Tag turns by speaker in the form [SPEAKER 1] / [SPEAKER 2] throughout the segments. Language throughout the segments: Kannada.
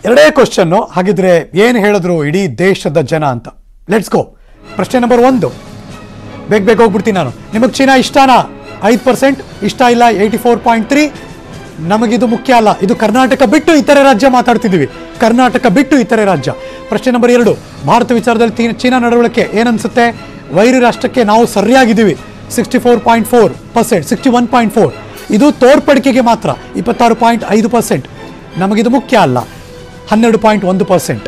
[SPEAKER 1] ಎರಡೇ ಕ್ವಶನ್ನು ಹಾಗಿದ್ರೆ ಏನು ಹೇಳಿದ್ರು ಇಡೀ ದೇಶದ ಜನ ಅಂತ ಲೆಟ್ಸ್ ಗೋ ಪ್ರಶ್ನೆ ನಂಬರ್ ಒಂದು ಬೇಗ ಬೇಗ ಹೋಗ್ಬಿಡ್ತೀನಿ ನಾನು ನಿಮಗೆ ಚೀನಾ ಇಷ್ಟನಾ ಐದು ಪರ್ಸೆಂಟ್ ಇಷ್ಟ ಇಲ್ಲ ಏಯ್ಟಿ ಫೋರ್ ಪಾಯಿಂಟ್ ತ್ರೀ ನಮಗಿದು ಮುಖ್ಯ ಅಲ್ಲ ಇದು ಕರ್ನಾಟಕ ಬಿಟ್ಟು ಇತರೆ ರಾಜ್ಯ ಮಾತಾಡ್ತಿದ್ದೀವಿ ಕರ್ನಾಟಕ ಬಿಟ್ಟು ಇತರೆ ರಾಜ್ಯ ಪ್ರಶ್ನೆ ನಂಬರ್ ಎರಡು ಭಾರತ ವಿಚಾರದಲ್ಲಿ ತೀ- ಚೀನಾ ನಡವಳಿಕೆ ಏನನ್ಸುತ್ತೆ ವೈರಿ ರಾಷ್ಟ್ರಕ್ಕೆ ನಾವು ಸರಿಯಾಗಿದ್ದೀವಿ sixty four point four percent sixty one point four ಇದು ತೋರ್ಪಡಿಕೆಗೆ ಮಾತ್ರ ಇಪ್ಪತ್ತಾರು ಪಾಯಿಂಟ್ ಐದು ಪರ್ಸೆಂಟ್ ನಮಗಿದು ಮುಖ್ಯ ಅಲ್ಲ ಹನ್ನೆರಡು ಪಾಯಿಂಟ್ ಒಂದು ಪರ್ಸೆಂಟ್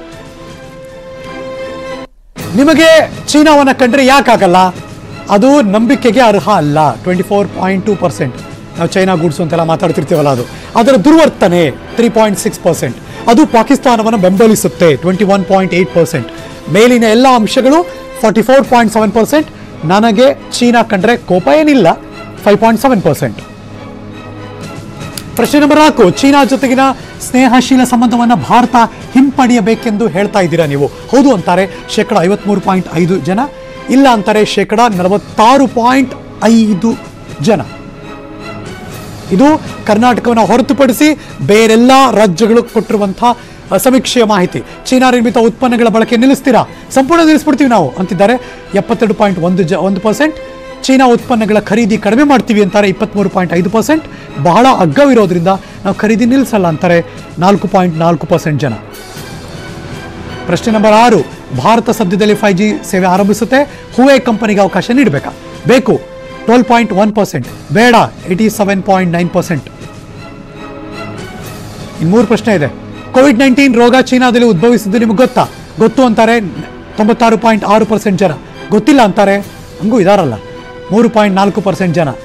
[SPEAKER 1] ನಿಮಗೆ ಚೀನಾವನ್ನ ಕಂಡ್ರೆ ಯಾಕಾಗಲ್ಲ ಅದು ನಂಬಿಕೆಗೆ ಅರ್ಹ ಅಲ್ಲ twenty four point two percent ನಾವು ಚೈನಾ ಗೂಡ್ಸು ಅಂತೆಲ್ಲ ಮಾತಾಡ್ತಿರ್ತೀವಲ್ಲ ಅದು ಅದರ ದುರ್ವರ್ತನೆ ತ್ರೀ ಪಾಯಿಂಟ್ ಸಿಕ್ಸ್ ಪರ್ಸೆಂಟ್ ಅದು ಪಾಕಿಸ್ತಾನವನ್ನು ಬೆಂಬಲಿಸುತ್ತೆ twenty one point eight percent ಮೇಲಿನ ಎಲ್ಲ ಅಂಶಗಳು forty four point seven percent ನನಗೆ ಚೀನಾ ಕಂಡ್ರೆ ಕೋಪ ಏನಿಲ್ಲ ಫೈವ್ ಪಾಯಿಂಟ್ ಸೆವೆನ್ ಪರ್ಸೆಂಟ್ ಪ್ರಶ್ನೆ ನಂಬರ್ ನಾಲ್ಕು ಚೀನಾ ಜೊತೆಗಿನ ಸ್ನೇಹಶೀಲ ಸಂಬಂಧವನ್ನು ಭಾರತ ಹಿಂಪಡೆಯಬೇಕೆಂದು ಹೇಳ್ತಾ ಇದ್ದೀರಾ ನೀವು ಹೌದು ಅಂತಾರೆ ಶೇಕಡ ಐವತ್ಮೂರು ಪಾಯಿಂಟ್ ಐದು ಜನ ಇಲ್ಲ ಅಂತಾರೆ ಶೇಕಡ ನಲವತ್ತಾರು ಪಾಯಿಂಟ್ ಐದು ಜನ ಇದು ಕರ್ನಾಟಕವನ್ನು ಹೊರತುಪಡಿಸಿ ಬೇರೆಲ್ಲ ರಾಜ್ಯಗಳು ಕೊಟ್ಟಿರುವಂತಹ ಅ, ಸಮೀಕ್ಷೆಯ ಮಾಹಿತಿ ಚೀನಾ ನಿರ್ಮಿತ ಉತ್ಪನ್ನಗಳ ಬಳಕೆ ನಿಲ್ಲಿಸ್ತೀರಾ ಸಂಪೂರ್ಣ ನಿಲ್ಲಿಸ್ಬಿಡ್ತೀವಿ ನಾವು ಅಂತಿದ್ದಾರೆ ಎಪ್ಪತ್ತೆರಡು ಪಾಯಿಂಟ್ ಒಂದು ಜ ಒಂದು ಪರ್ಸೆಂಟ್ ಚೀನಾ ಉತ್ಪನ್ನಗಳ ಖರೀದಿ ಕಡಿಮೆ ಮಾಡ್ತೀವಿ ಅಂತಾರೆ ಇಪ್ಪತ್ತ್ಮೂರು ಪಾಯಿಂಟ್ ಐದು ಪರ್ಸೆಂಟ್ ಬಹಳ ಅಗ್ಗವಿರೋದ್ರಿಂದ ನಾವು ಖರೀದಿ ನಿಲ್ಲಿಸಲ್ಲ ಅಂತಾರೆ ನಾಲ್ಕು ಪಾಯಿಂಟ್ ನಾಲ್ಕು ಪರ್ಸೆಂಟ್ ಜನ ಪ್ರಶ್ನೆ ನಂಬರ್ ಆರು ಭಾರತ ಸದ್ಯದಲ್ಲಿ ಫೈವ್ ಜಿ ಸೇವೆ ಆರಂಭಿಸುತ್ತೆ ಹುವೆ ಕಂಪನಿಗೆ ಅವಕಾಶ ನೀಡಬೇಕಾ ಬೇಕು ಟ್ವೆಲ್ ಪಾಯಿಂಟ್ ಒನ್ ಪರ್ಸೆಂಟ್ ಬೇಡ eighty seven point nine percent ಇನ್ನು ಮೂರು ಪ್ರಶ್ನೆ ಇದೆ ಕೋವಿಡ್ ನೈನ್ಟೀನ್ ರೋಗ ಚೀನಾದಲ್ಲಿ ಉದ್ಭವಿಸಿದ್ದು ನಿಮಗೆ ಗೊತ್ತಾ ಗೊತ್ತು ಅಂತಾರೆ ತೊಂಬತ್ತಾರು ಪಾಯಿಂಟ್ ಆರು ಪರ್ಸೆಂಟ್ ಜನ ಗೊತ್ತಿಲ್ಲ ಅಂತಾರೆ ಹಂಗೂ ಇದಾರಲ್ಲ ಮೂರು ಪಾಯಿಂಟ್ ನಾಲ್ಕು ಪರ್ಸೆಂಟ್ ಜನ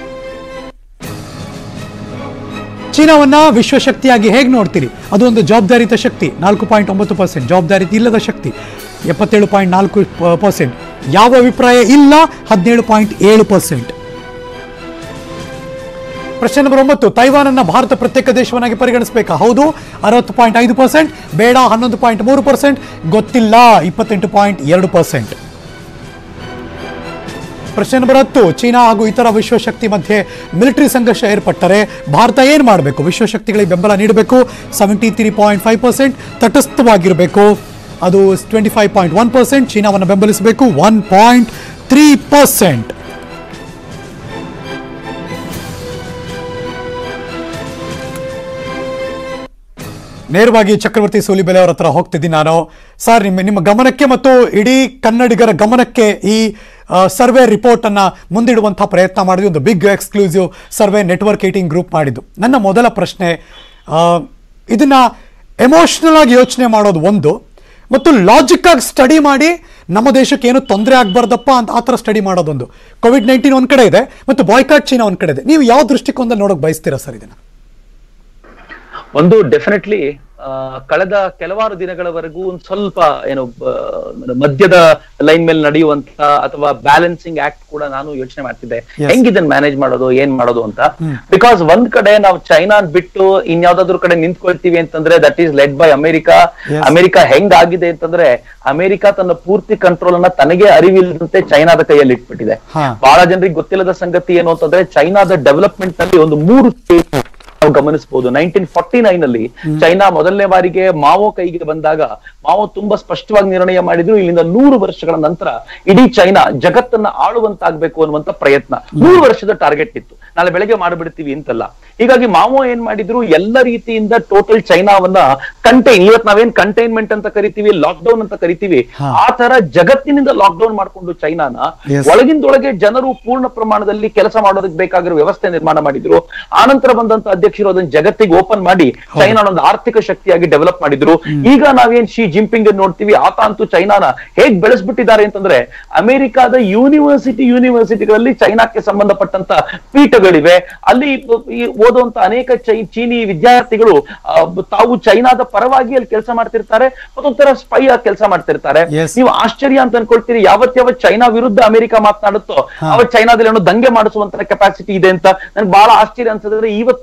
[SPEAKER 1] ಚೀನಾವನ್ನ ವಿಶ್ವಶಕ್ತಿಯಾಗಿ ಹೇಗೆ ನೋಡ್ತೀರಿ ಅದು ಒಂದು ಜವಾಬ್ದಾರಿತ ಶಕ್ತಿ ನಾಲ್ಕು ಪಾಯಿಂಟ್ ಒಂಬತ್ತು ಪರ್ಸೆಂಟ್ ಜವಾಬ್ದಾರಿತ ಇಲ್ಲದ ಶಕ್ತಿ ಎಪ್ಪತ್ತೇಳು ಪಾಯಿಂಟ್ ನಾಲ್ಕು ಪರ್ಸೆಂಟ್ ಯಾವ ಅಭಿಪ್ರಾಯ ಇಲ್ಲ ಹದಿನೇಳು ಪಾಯಿಂಟ್ ಏಳು ಪರ್ಸೆಂಟ್ ಪ್ರಶ್ನೆ ನಂಬರ್ ಒಂಬತ್ತು ತೈವಾನ್ ಅನ್ನ ಭಾರತ ಪ್ರತ್ಯೇಕ ದೇಶವನ್ನಾಗಿ ಪರಿಗಣಿಸಬೇಕಾ ಹೌದು ಅರವತ್ತು ಪಾಯಿಂಟ್ ಐದು ಪರ್ಸೆಂಟ್ ಬೇಡ ಹನ್ನೊಂದು ಪಾಯಿಂಟ್ ಮೂರು ಪರ್ಸೆಂಟ್ ಗೊತ್ತಿಲ್ಲ ಇಪ್ಪತ್ತೆಂಟು ಪಾಯಿಂಟ್ ಎರಡು ಪರ್ಸೆಂಟ್ ಪ್ರಶ್ನೆ ನಂಬರ್ ಹತ್ತು ಚೀನಾ ಹಾಗೂ ಇತರ ವಿಶ್ವಶಕ್ತಿ ಮಧ್ಯೆ ಮಿಲಿಟರಿ ಸಂಘರ್ಷ ಏರ್ಪಟ್ಟರೆ ಭಾರತ ಏನು ಮಾಡಬೇಕು ವಿಶ್ವಶಕ್ತಿಗಳಿಗೆ ಬೆಂಬಲ ನೀಡಬೇಕು seventy three point five percent ತಟಸ್ಥವಾಗಿರಬೇಕು ಅದು twenty five point one percent ಚೀನಾವನ್ನು ಬೆಂಬಲಿಸಬೇಕು ಒನ್ ಪಾಯಿಂಟ್ ತ್ರೀ ಪರ್ಸೆಂಟ್ ನೇರವಾಗಿ ಚಕ್ರವರ್ತಿ ಸೂಲಿಬೆಲೆ ಅವರ ಹತ್ರ ಹೋಗ್ತಿದ್ದೀನಿ ನಾನು ಸರ್ ನಿಮ್ಮ ನಿಮ್ಮ ಗಮನಕ್ಕೆ ಮತ್ತು ಇಡೀ ಕನ್ನಡಿಗರ ಗಮನಕ್ಕೆ ಈ ಸರ್ವೆ ರಿಪೋರ್ಟ್ ಅನ್ನ ಮುಂದಿಡುವಂತಹ ಪ್ರಯತ್ನ ಮಾಡಿದ್ವಿ ಒಂದು big exclusive survey network eighteen group ಮಾಡಿದ್ದು ನನ್ನ ಮೊದಲ ಪ್ರಶ್ನೆ ಆ, ಇದನ್ನ ಎಮೋಷನಲ್ ಆಗಿ ಯೋಚನೆ ಮಾಡೋದು ಒಂದು ಮತ್ತು ಲಾಜಿಕ್ ಆಗಿ ಸ್ಟಡಿ ಮಾಡಿ ನಮ್ಮ ದೇಶಕ್ಕೆ ಏನು ತೊಂದರೆ ಆಗ್ಬಾರ್ದಪ್ಪ ಅಂತ ಆ ಥರ ಸ್ಟಡಿ ಮಾಡೋದೊಂದು ಕೋವಿಡ್ ನೈನ್ಟೀನ್ ಒಂದ್ ಕಡೆ ಇದೆ ಮತ್ತು ಬಾಯ್ಕಾಟ್ ಚೀನಾ ಒಂದ್ ಕಡೆ ಇದೆ ನೀವು ಯಾವ ದೃಷ್ಟಿಕೋನದಲ್ಲಿ ನೋಡೋಕೆ ಬಯಸ್ತೀರಾ ಸರ್ ಇದನ್ನ
[SPEAKER 2] ಒಂದು ಡೆಫಿನೆಟ್ಲಿ ಕಳೆದ ಕೆಲವಾರು ದಿನಗಳವರೆಗೂ ಒಂದ್ ಸ್ವಲ್ಪ ಏನು ಆ, ಮಧ್ಯದ ಲೈನ್ ಮೇಲೆ ನಡೆಯುವಂತ ಅಥವಾ ಬ್ಯಾಲೆನ್ಸಿಂಗ್ ಆಕ್ಟ್ ಕೂಡ ನಾನು ಯೋಚನೆ ಮಾಡ್ತಿದ್ದೆ
[SPEAKER 1] Yes.
[SPEAKER 2] ಹೆಂಗ್ ಇದನ್ನ ಮ್ಯಾನೇಜ್ ಮಾಡೋದು ಏನ್ ಮಾಡೋದು ಅಂತ ಬಿಕಾಸ್ ಒಂದ್ ಕಡೆ ನಾವು ಚೈನಾ ಬಿಟ್ಟು ಇನ್ಯಾವ್ದಾದ್ರು ಕಡೆ ನಿಂತ್ಕೊಳ್ತೀವಿ ಅಂತಂದ್ರೆ that is led by America
[SPEAKER 1] Yes.
[SPEAKER 2] America ಹೆಂಗ್ ಆಗಿದೆ ಅಂತಂದ್ರೆ ಅಮೆರಿಕ ತನ್ನ ಪೂರ್ತಿ ಕಂಟ್ರೋಲ್ ಅನ್ನ ತನಗೆ ಅರಿವಿಲ್ಲದಂತೆ ಚೈನಾದ ಕೈಯಲ್ಲಿ ಇಟ್ಬಿಟ್ಟಿದೆ
[SPEAKER 1] ಹಾ.
[SPEAKER 2] ಬಹಳ ಜನರಿಗೆ ಗೊತ್ತಿಲ್ಲದ ಸಂಗತಿ ಏನು ಅಂತಂದ್ರೆ ಚೈನಾದ ಡೆವಲಪ್ಮೆಂಟ್ ನಲ್ಲಿ ಒಂದು ಮೂರು stage ನಾವು ಗಮನಿಸಬಹುದು ನೈನ್ಟೀನ್ ಫಾರ್ಟಿ ನೈನ್ ಅಲ್ಲಿ ಚೈನಾ ಮೊದಲನೇ ಬಾರಿಗೆ ಮಾವೋ ಕೈಗೆ ಬಂದಾಗ ಮಾವೋ ತುಂಬಾ ಸ್ಪಷ್ಟವಾಗಿ ನಿರ್ಣಯ ಮಾಡಿದ್ರು ಇಲ್ಲಿಂದ ನೂರು ವರ್ಷಗಳ ನಂತರ ಇಡೀ ಚೈನಾ ಜಗತ್ತನ್ನ ಆಳುವಂತಾಗ್ಬೇಕು ಅನ್ನುವಂತ ಪ್ರಯತ್ನ ನೂರು ವರ್ಷದ ಟಾರ್ಗೆಟ್ ಇತ್ತು ನಾಳೆ ಬೆಳಗ್ಗೆ ಮಾಡ್ಬಿಡ್ತೀವಿ ಅಂತಲ್ಲ ಹೀಗಾಗಿ ಮಾವೋ ಏನ್ ಮಾಡಿದ್ರು ಎಲ್ಲ ರೀತಿಯಿಂದ ಟೋಟಲ್ ಚೈನಾವನ್ನ ಕಂಟೈನ್ ಇವತ್ ನಾವೇನ್ ಕಂಟೈನ್ಮೆಂಟ್ ಅಂತ ಕರಿತೀವಿ ಲಾಕ್ಡೌನ್ ಅಂತ ಕರಿತೀವಿ
[SPEAKER 1] ಹಾ.
[SPEAKER 2] ಆ ತರ ಜಗತ್ತಿನಿಂದ ಲಾಕ್ಡೌನ್ ಮಾಡ್ಕೊಂಡು ಚೈನಾನ
[SPEAKER 1] Yes.
[SPEAKER 2] ಒಳಗಿಂದೊಳಗೆ ಜನರು ಪೂರ್ಣ ಪ್ರಮಾಣದಲ್ಲಿ ಕೆಲಸ ಮಾಡೋದಕ್ಕೆ ಬೇಕಾಗಿರೋ ವ್ಯವಸ್ಥೆ ನಿರ್ಮಾಣ ಮಾಡಿದ್ರು ಆನಂತರ ಬಂದಂತ ಅಧ್ಯಕ್ಷರು ಅದನ್ನ ಜಗತ್ತಿಗೆ ಓಪನ್ ಮಾಡಿ ಚೈನಾ ಒಂದು ಆರ್ಥಿಕ ಶಕ್ತಿಯಾಗಿ ಡೆವಲಪ್ ಮಾಡಿದ್ರು ಈಗ ನಾವೇನ್ ಶಿ ಜಿಂಪಿಂಗ್ ನೋಡ್ತೀವಿ ಆತ ಅಂತೂ ಚೈನಾನ ಹೇಗ್ ಬೆಳೆಸ್ಬಿಟ್ಟಿದ್ದಾರೆ ಅಂತಂದ್ರೆ ಅಮೆರಿಕಾದ ಯೂನಿವರ್ಸಿಟಿ ಯೂನಿವರ್ಸಿಟಿಗಳಲ್ಲಿ ಚೈನಾಕ್ಕೆ ಸಂಬಂಧಪಟ್ಟಂತ ಪೀಠಗಳಿವೆ ಅಲ್ಲಿ ಈ ಓದುವಂತ ಅನೇಕ ಚೈ ಚೀನಿ ವಿದ್ಯಾರ್ಥಿಗಳು ಆ, ತಾವು ಚೈನಾದ ಪರವಾಗಿ ಅಲ್ಲಿ ಕೆಲಸ ಮಾಡ್ತಿರ್ತಾರೆ ಮತ್ತೊಂಥರ ಸ್ಪೈ ಆಗಿ ಕೆಲಸ ಮಾಡ್ತಿರ್ತಾರೆ
[SPEAKER 1] Yes.
[SPEAKER 2] ನೀವು ಆಶ್ಚರ್ಯ ಅಂತ ಅನ್ಕೊಳ್ತೀರಿ ಯಾವತ್ ಯಾವತ್ ಚೈನಾ ವಿರುದ್ಧ ಅಮೆರಿಕ ಮಾತನಾಡುತ್ತೋ ಅವತ್ ಚೈನಾದಲ್ಲಿ ಏನೋ ದಂಗೆ ಮಾಡಿಸುವಂತ ಕೆಪಾಸಿಟಿ ಇದೆ ಅಂತ ನನ್ಗೆ ಬಹಳ ಆಶ್ಚರ್ಯ ಅನ್ಸಿದ್ರೆ ಇವತ್ತು ಅದರ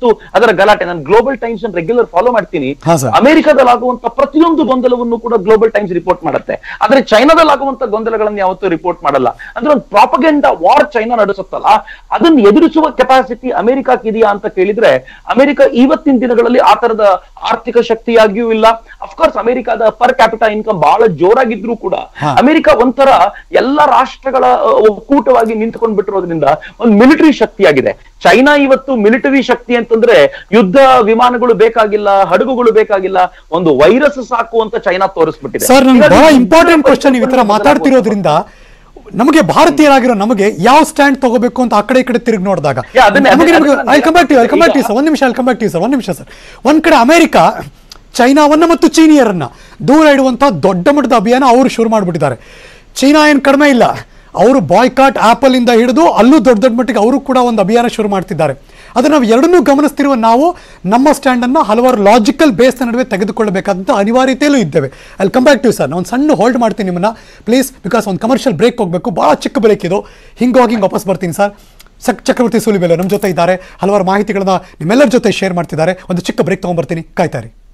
[SPEAKER 2] ಅದರ ಗಲಾಟೆ ನಾನು ಗ್ಲೋಬಲ್ ಟೈಮ್ಸ್ ಅನ್ನು ರೆಗ್ಯುಲರ್ ಫಾಲೋ ಮಾಡ್ತೀನಿ
[SPEAKER 1] ಹಾ, ಸರ್.
[SPEAKER 2] ಅಮೆರಿಕದಲ್ಲಿ ಆಗುವಂತ ಪ್ರತಿಯೊಂದು ಗೊಂದಲವನ್ನು ಕೂಡ ಗ್ಲೋಬಲ್ ಟೈಮ್ಸ್ ರಿಪೋರ್ಟ್ ಮಾಡುತ್ತೆ ಆದ್ರೆ ಚೈನಾದಲ್ಲಿ ಆಗುವಂತ ಗೊಂದಲಗಳನ್ನು ಯಾವತ್ತೂ ರಿಪೋರ್ಟ್ ಮಾಡಲ್ಲ ಅಂದ್ರೆ ಒಂದು ಪ್ರಾಪಗೆಂಡ ವಾರ್ ಚೈನಾ ನಡೆಸುತ್ತಲ್ಲ ಅದನ್ನ ಎದುರಿಸುವ ಕೆಪಾಸಿಟಿ ಅಮೆರಿಕಕ್ಕೆ ಇದೆಯಾ ಅಂತ ಕೇಳಿದ್ರೆ ಅಮೆರಿಕ ಇವತ್ತಿನ ದಿನಗಳಲ್ಲಿ ಆ ತರದ ಆರ್ಥಿಕ ಶಕ್ತಿಯಾಗಿಯೂ ಇಲ್ಲ ಅಫ್ಕೋರ್ಸ್ ಅಮೆರಿಕದ ಪರ್ ಕ್ಯಾಪಿಟಲ್ ಇನ್ಕಮ್ ಬಹಳ ಜೋರಾಗಿದ್ರು ಕೂಡ
[SPEAKER 1] ಹಾ.
[SPEAKER 2] ಅಮೆರಿಕ ಒಂಥರ ಎಲ್ಲ ರಾಷ್ಟ್ರಗಳ ಅಹ್, ಒಕ್ಕೂಟವಾಗಿ ನಿಂತ್ಕೊಂಡ್ ಬಿಟ್ಟಿರೋದ್ರಿಂದ ಒಂದು ಮಿಲಿಟರಿ ಶಕ್ತಿಯಾಗಿದೆ ಚೈನಾ ಇವತ್ತು ಮಿಲಿಟರಿ ಶಕ್ತಿ ಅಂತಂದ್ರೆ ಯುದ್ಧ ವಿಮಾನಗಳು ಬೇಕಾಗಿಲ್ಲ ಹಡಗುಗಳು ಬೇಕಾಗಿಲ್ಲ ಒಂದು ವೈರಸ್ ಸಾಕು ಅಂತ ಚೈನಾ ತೋರಿಸ್ಬಿಟ್ಟಿದೆ
[SPEAKER 1] ಸರ್ ನನ್ಗೆ
[SPEAKER 2] ಹೀಗಾಗಿ
[SPEAKER 1] ಬಹಳ
[SPEAKER 2] ಯುದ್ಧ
[SPEAKER 1] ಇಂಪಾರ್ಟೆಂಟ್ ಕ್ವಶನ್ ನೀವು ಈ ತರ
[SPEAKER 2] ಪರಿಸ್ಥಿತಿಗಳು
[SPEAKER 1] ಮಾತಾಡ್ತಿರೋದ್ರಿಂದ ನಮಗೆ ಭಾರತೀಯರಾಗಿರೋ ನಮಗೆ ಯಾವ ಸ್ಟ್ಯಾಂಡ್ ತಗೋಬೇಕು ಅಂತ ಆ ಕಡೆ ಈ ಕಡೆ ತಿರುಗಿ ನೋಡಿದಾಗ
[SPEAKER 2] Yeah, ಅದನ್ನೇ-
[SPEAKER 1] ನಮಗೆ
[SPEAKER 2] ಅದನ್ನೇ
[SPEAKER 1] ನಿಮಗೆ
[SPEAKER 2] ನಾನು
[SPEAKER 1] I come back to I come back to
[SPEAKER 2] ಈಗ-
[SPEAKER 1] ಸರ್ ಒಂದ್ ನಿಮಿಷ I come back to sir ಒಂದ್ ನಿಮಿಷ ಸರ್ ಒಂದ್ ಕಡೆ ಅಮೆರಿಕ ಚೈನಾವನ್ನ ಮತ್ತು ಚೀನಿಯರನ್ನ ದೂರ ಇಡುವಂತ ದೊಡ್ಡ ಮಟ್ಟದ ಅಭಿಯಾನ ಅವರು ಶುರು ಮಾಡಿಬಿಟ್ಟಿದ್ದಾರೆ ಚೀನಾ ಏನು ಕಡಿಮೆ ಇಲ್ಲ ಅವರು ಬಾಯ್ಕಾಟ್ ಆಪಲ್ ಇಂದ ಹಿಡಿದು ಅಲ್ಲೂ ದೊಡ್ಡ ದೊಡ್ಡ ಮಟ್ಟಿಗೆ ಅವರು ಕೂಡ ಒಂದು ಅಭಿಯಾನ ಶುರು ಮಾಡ್ತಿದ್ದಾರೆ ಅದನ್ನ ನಾವು ಎರಡನ್ನೂ ಗಮನಿಸ್ತಿರುವ ನಾವು ನಮ್ಮ ಸ್ಟ್ಯಾಂಡನ್ನು ಹಲವಾರು ಲಾಜಿಕಲ್ ಬೇಸ್ನ ನಡುವೆ ತೆಗೆದುಕೊಳ್ಳಬೇಕಾದಂಥ ಅನಿವಾರ್ಯತೆಯಲ್ಲೂ ಇದ್ದೇವೆ ಅಲ್ಲಿ ಕಮ್ ಬ್ಯಾಕ್ ಟು ಸರ್ ನಾನು ಸಣ್ಣ ಹೋಲ್ಡ್ ಮಾಡ್ತೀನಿ ನಿಮ್ಮನ್ನ ಪ್ಲೀಸ್ ಬಿಕಾಸ್ ಒಂದು ಕಮರ್ಷಿಯಲ್ ಬ್ರೇಕ್ ಹೋಗಬೇಕು ಭಾಳ ಚಿಕ್ಕ ಬ್ರೇಕ್ ಇದು ಹಿಂಗೆ ಹೋಗಿ ಹಿಂಗೆ ವಾಪಸ್ ಬರ್ತೀನಿ ಸರ್ ಸಕ್ ಚಕ್ರವರ್ತಿ ಸೂಲಿಬೆಲೆ ನಮ್ಮ ಜೊತೆ ಇದ್ದಾರೆ ಹಲವಾರು ಮಾಹಿತಿಗಳನ್ನ ನಿಮ್ಮೆಲ್ಲರ ಜೊತೆ ಶೇರ್ ಮಾಡ್ತಿದ್ದಾರೆ ಒಂದು ಚಿಕ್ಕ ಬ್ರೇಕ್ ತೊಗೊಂಡ್ಬರ್ತೀನಿ ಕಾಯ್ತಾರಿ